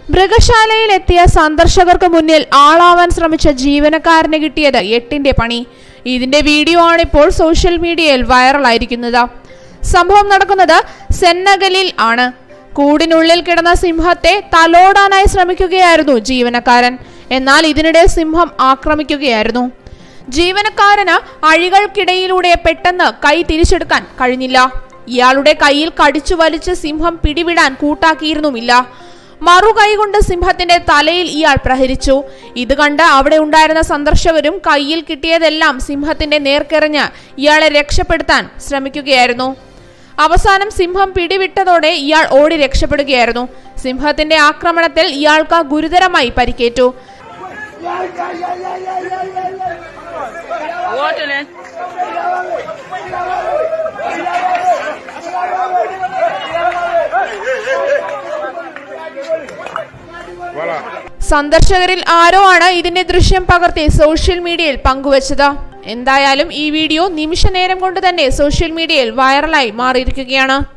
മൃഗശാലയിൽ എത്തിയ സന്ദർശകർക്ക് മുന്നിൽ ആളാവാൻ ശ്രമിച്ച ജീവനക്കാരന് കിട്ടിയത് എട്ടിന്റെ പണി ഇതിന്റെ വീഡിയോ ആണ് ഇപ്പോൾ സോഷ്യൽ മീഡിയയിൽ വൈറലായിരിക്കുന്നത് സംഭവം നടക്കുന്നത് സെന്നഗലിൽ ആണ് കൂടിനുള്ളിൽ കിടന്ന സിംഹത്തെ തലോടാനായി ശ്രമിക്കുകയായിരുന്നു ജീവനക്കാരൻ എന്നാൽ ഇതിനിടെ സിംഹം ആക്രമിക്കുകയായിരുന്നു ജീവനക്കാരന് അഴികൾക്കിടയിലൂടെ പെട്ടെന്ന് കൈ തിരിച്ചെടുക്കാൻ കഴിഞ്ഞില്ല ഇയാളുടെ കയ്യിൽ കടിച്ചു വലിച്ച് സിംഹം പിടിവിടാൻ കൂട്ടാക്കിയിരുന്നുമില്ല മറുകൈ കൊണ്ട് സിംഹത്തിന്റെ തലയിൽ ഇയാൾ പ്രഹരിച്ചു ഇത് കണ്ട് അവിടെ ഉണ്ടായിരുന്ന സന്ദർശകരും കയ്യിൽ കിട്ടിയതെല്ലാം സിംഹത്തിന്റെ നേർക്കെറിഞ്ഞ് ഇയാളെ രക്ഷപ്പെടുത്താൻ ശ്രമിക്കുകയായിരുന്നു അവസാനം സിംഹം പിടിവിട്ടതോടെ ഇയാൾ ഓടി രക്ഷപ്പെടുകയായിരുന്നു സിംഹത്തിന്റെ ആക്രമണത്തിൽ ഇയാൾക്ക് ഗുരുതരമായി പരിക്കേറ്റു Waterland. സന്ദർശകരിൽ ആരോ ആണ് ഇതിന്റെ ദൃശ്യം പകർത്തി സോഷ്യൽ മീഡിയയിൽ പങ്കുവച്ചത് എന്തായാലും ഈ വീഡിയോ നിമിഷ നേരം കൊണ്ട് തന്നെ സോഷ്യൽ മീഡിയയിൽ വൈറലായി മാറിയിരിക്കുകയാണ്